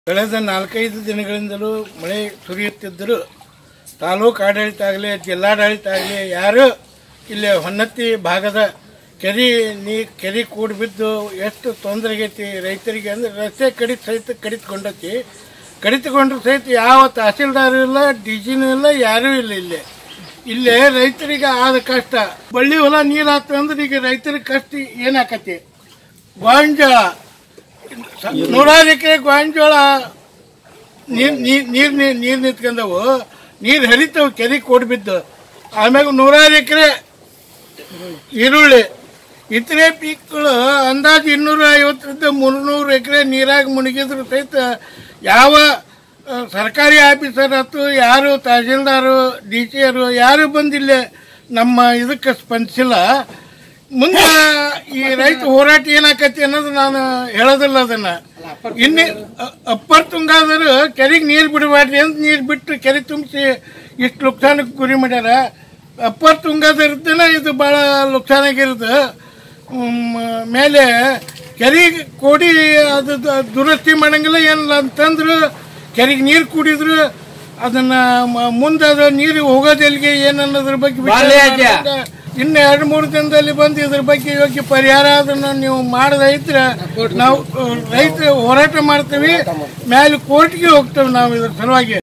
ಕಳೆದ ನಾಲ್ಕೈದು ದಿನಗಳಿಂದಲೂ ಮಳೆ ಸುರಿಯುತ್ತಿದ್ದರೂ ತಾಲೂಕು ಆಡಳಿತ ಆಗಲಿ ಜಿಲ್ಲಾಡಳಿತ ಆಗಲಿ ಯಾರು ಇಲ್ಲಿ ಹೊನ್ನತ್ತಿ ಭಾಗದ ಕೆರೆ ನೀ ಕೆರೆ ಕೂಡಿ ಬಿದ್ದು ಎಷ್ಟು ತೊಂದರೆಗೈತಿ ರೈತರಿಗೆ ಅಂದ್ರೆ ರಸ್ತೆ ಕಡಿತ ಸಹಿತ ಕಡಿತಗೊಂಡೈತಿ ಕಡಿತಗೊಂಡ್ರು ಸಹಿತ ಯಾವ ತಹಸೀಲ್ದಾರ್ ಇಲ್ಲ ಡಿ ಜಿನೂ ಇಲ್ಲ ಯಾರೂ ಇಲ್ಲ ಇಲ್ಲಿ ಇಲ್ಲೇ ರೈತರಿಗೆ ಆದ ಕಷ್ಟ ಬಳ್ಳಿ ಹೊಲ ನೀರು ಹಾಕ್ತು ಅಂದ್ರೆ ಈಗ ರೈತರಿಗೆ ಕಷ್ಟ ಏನಾಕತಿ ಗೋಂಜಾಳ ನೂರಾರು ಎಕರೆ ಗೋಂಜಾಳ ನೀರ್ ನೀರ್ ನೀರ್ ನೀರ್ ನೀರ್ ನಿಂತ್ಕೊಂಡವು ನೀರ್ ಹರಿತಾವ ಕೆರೆ ಕೋಡ್ ಬಿದ್ದು ಆಮ್ಯಾಗ ನೂರಾರು ಎಕರೆ ಈರುಳ್ಳಿ ಇತರೆ ಪೀಕ್ಗಳು ಅಂದಾಜು ಇನ್ನೂರ ಐವತ್ತರಿಂದ ಮುನ್ನೂರು ಎಕರೆ ನೀರಾಗ ಮುಳುಗಿದ್ರು ಸಹಿತ ಯಾವ ಆ, ಸರ್ಕಾರಿ ಆಫೀಸರ್ ಆಯ್ತು ಯಾರು ತಹಸೀಲ್ದಾರು ಡಿ ಸಿ ಅವರು ಯಾರು ಬಂದಿಲ್ಲ ನಮ್ಮ ಇದಕ್ಕೆ ಸ್ಪಂದಿಸಿಲ್ಲ ಮುಂದೆ ಈ ರೈತ ಹೋರಾಟ ಏನಾಕತಿ ಅನ್ನೋದು ನಾನು ಹೇಳೋದಿಲ್ಲ ಅದನ್ನ ಇನ್ನೇ ಅ- ಅಪ್ಪರ್ ತುಂಗಾದರು ಕೆರೆಗೆ ನೀರು ಬಿಡಬಾರ್ದು ಅಂತ ನೀರು ಬಿಟ್ಟು ಕೆರೆ ತುಂಬಿಸಿ ಇಷ್ಟು ಲುಕ್ಸಾನಕ್ಕೆ ಗುರಿ ಮಾಡ್ಯಾರ ಅಪ್ಪರ್ ತುಂಗದಿರ್ತೇನೆ ಇದು ಭಾಳ ಲುಕ್ಸಾನ್ ಆಗಿರೋದು ಹ್ಮ್, ಮೇಲೆ ಕೆರೆ ಕೋಡಿ ಅದು ದ- ದುರಸ್ತಿ ಮಾಡಂಗಿಲ್ಲ ಏನಿಲ್ಲ ಅಂತಂದ್ರು ಕೆರೆಗೆ ನೀರು ಕುಡಿದ್ರು ಅದನ್ನ ಮ- ಮುಂದೆ ಅದು ನೀರು ಹೋಗೋದೆಲ್ಲಿಗೆ ಏನನ್ನೋದ್ರ ಬಗ್ಗೆ ವಿಚಾರ ಮಾಡ್ಕೊಂಡು ಇನ್ನು ಎರಡು ಮೂರು ದಿನದಲ್ಲಿ ಬಂದು ಇದ್ರ ಬಗ್ಗೆ ಯೋಗ್ಯ ಪರಿಹಾರ ಅದನ್ನ ನೀವು ಮಾಡದೈತ್ರ ನಾವು ರೈತ ಹೋರಾಟ ಮಾಡ್ತೀವಿ ಮೇಲೆ ಕೋರ್ಟ್ಗೆ ಹೋಗ್ತೇವೆ ನಾವು ಇದ್ರ ಸಲುವಾಗಿ